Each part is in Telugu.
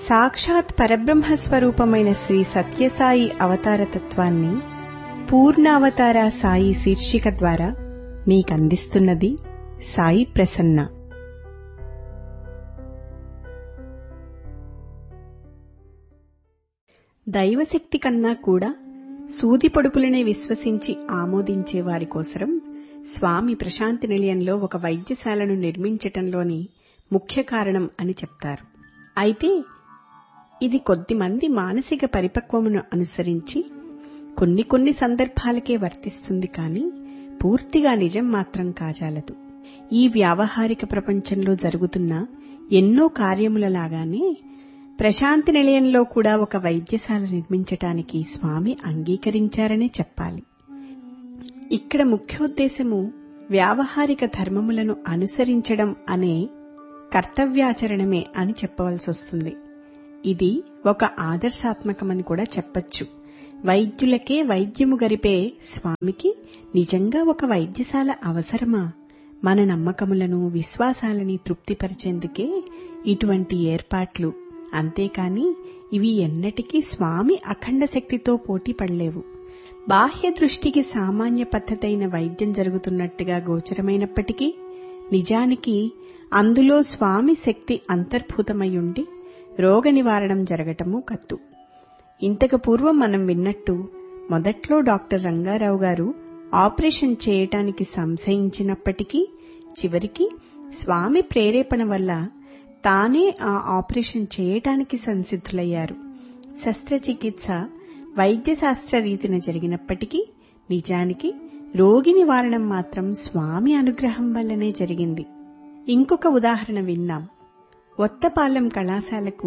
సాక్షాత్ పరబ్రహ్మ స్వరూపమైన శ్రీ సత్యసాయి అవతార తత్వాన్ని పూర్ణావతార సాయి శీర్షిక ద్వారా మీకందిస్తున్నది సాయి ప్రసన్న దైవశక్తి కన్నా కూడా సూది పొడుపులనే విశ్వసించి ఆమోదించే వారి కోసరం స్వామి ప్రశాంతి నిలయంలో ఒక వైద్యశాలను నిర్మించటంలోని ముఖ్య కారణం అని చెప్తారు అయితే ఇది కొద్దిమంది మానసిక పరిపక్వమును అనుసరించి కొన్ని కొన్ని సందర్భాలకే వర్తిస్తుంది కానీ పూర్తిగా నిజం మాత్రం కాజాలదు ఈ వ్యావహారిక ప్రపంచంలో జరుగుతున్న ఎన్నో కార్యములలాగానే ప్రశాంతి నిలయంలో కూడా ఒక వైద్యశాల నిర్మించటానికి స్వామి అంగీకరించారనే చెప్పాలి ఇక్కడ ముఖ్యోద్దేశము వ్యావహారిక ధర్మములను అనుసరించడం అనే కర్తవ్యాచరణమే అని చెప్పవలసి వస్తుంది ఇది ఒక ఆదర్శాత్మకమని కూడా చెప్పచ్చు వైద్యులకే వైద్యము గరిపే స్వామికి నిజంగా ఒక వైద్యశాల అవసరమా మన నమ్మకములను విశ్వాసాలని తృప్తిపరిచేందుకే ఇటువంటి ఏర్పాట్లు అంతేకాని ఇవి ఎన్నటికీ స్వామి అఖండ శక్తితో పోటీ పడలేవు బాహ్య దృష్టికి సామాన్య పద్ధతైన వైద్యం జరుగుతున్నట్టుగా గోచరమైనప్పటికీ నిజానికి అందులో స్వామి శక్తి అంతర్భూతమయ్యుండి రోగ నివారణం జరగటము కత్తు ఇంతకు పూర్వం మనం విన్నట్టు మొదట్లో డాక్టర్ రంగారావు గారు ఆపరేషన్ చేయటానికి సంశయించినప్పటికీ చివరికి స్వామి ప్రేరేపణ వల్ల తానే ఆ ఆపరేషన్ చేయటానికి సంసిద్ధులయ్యారు శస్త్రచికిత్స వైద్యశాస్త్ర రీతిన జరిగినప్పటికీ నిజానికి రోగి నివారణం మాత్రం స్వామి అనుగ్రహం వల్లనే జరిగింది ఇంకొక ఉదాహరణ విన్నాం ఒత్తపాలెం కళాశాలకు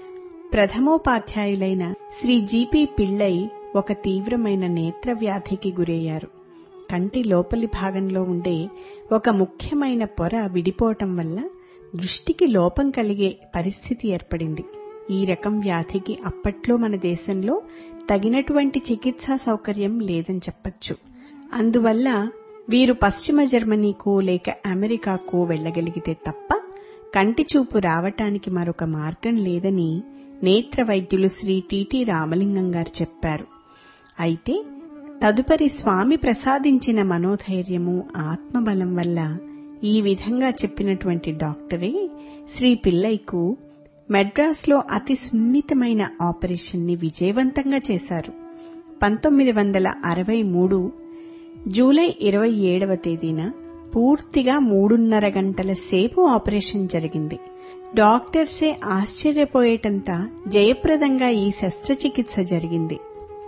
ప్రథమోపాధ్యాయులైన శ్రీ జీపీ పిళ్ళై ఒక తీవ్రమైన నేత్ర వ్యాధికి గురయ్యారు కంటి లోపలి భాగంలో ఉండే ఒక ముఖ్యమైన పొర విడిపోవటం వల్ల దృష్టికి లోపం కలిగే పరిస్థితి ఏర్పడింది ఈ రకం వ్యాధికి అప్పట్లో మన దేశంలో తగినటువంటి చికిత్సా సౌకర్యం లేదని చెప్పచ్చు అందువల్ల వీరు పశ్చిమ జర్మనీకో లేక అమెరికాకో వెళ్లగలిగితే తప్ప కంటి చూపు రావటానికి మరొక మార్గం లేదని నేత్ర వైద్యులు శ్రీ టిటి రామలింగం గారు చెప్పారు అయితే తదుపరి స్వామి ప్రసాదించిన మనోధైర్యము ఆత్మబలం వల్ల ఈ విధంగా చెప్పినటువంటి డాక్టరే శ్రీ పిల్లైకు మెడ్రాస్లో అతి సున్నితమైన ఆపరేషన్ ని విజయవంతంగా చేశారు పంతొమ్మిది వందల అరవై మూడు జూలై ఇరవై ఏడవ తేదీన పూర్తిగా మూడున్నర గంటల సేపు ఆపరేషన్ జరిగింది డాక్టర్సే ఆశ్చర్యపోయేటంత జయప్రదంగా ఈ శస్త్రచికిత్స జరిగింది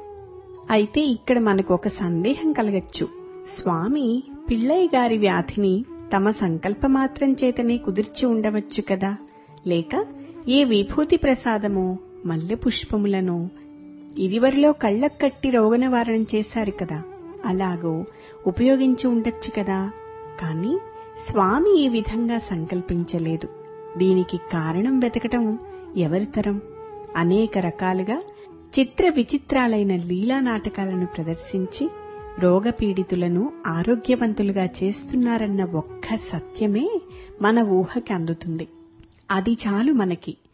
అయితే ఇక్కడ మనకు ఒక సందేహం కలగచ్చు స్వామి పిళ్ళయ్య గారి వ్యాధిని తమ సంకల్పమాత్రం చేతనే కుదిర్చి ఉండవచ్చు కదా లేక ఏ విభూతి ప్రసాదమో మల్లె పుష్పములను ఇదివరలో కళ్ళకు కట్టి రోగ నివారణం చేశారు కదా అలాగో ఉపయోగించి ఉండొచ్చు కదా కాని స్వామి ఈ విధంగా సంకల్పించలేదు దీనికి కారణం వెతకటం ఎవరితరం అనేక రకాలుగా చిత్ర విచిత్రాలైన లీలా నాటకాలను ప్రదర్శించి రోగపీడితులను ఆరోగ్యవంతులుగా చేస్తున్నారన్న ఒక్క సత్యమే మన ఊహకి అందుతుంది అది చాలు మనకి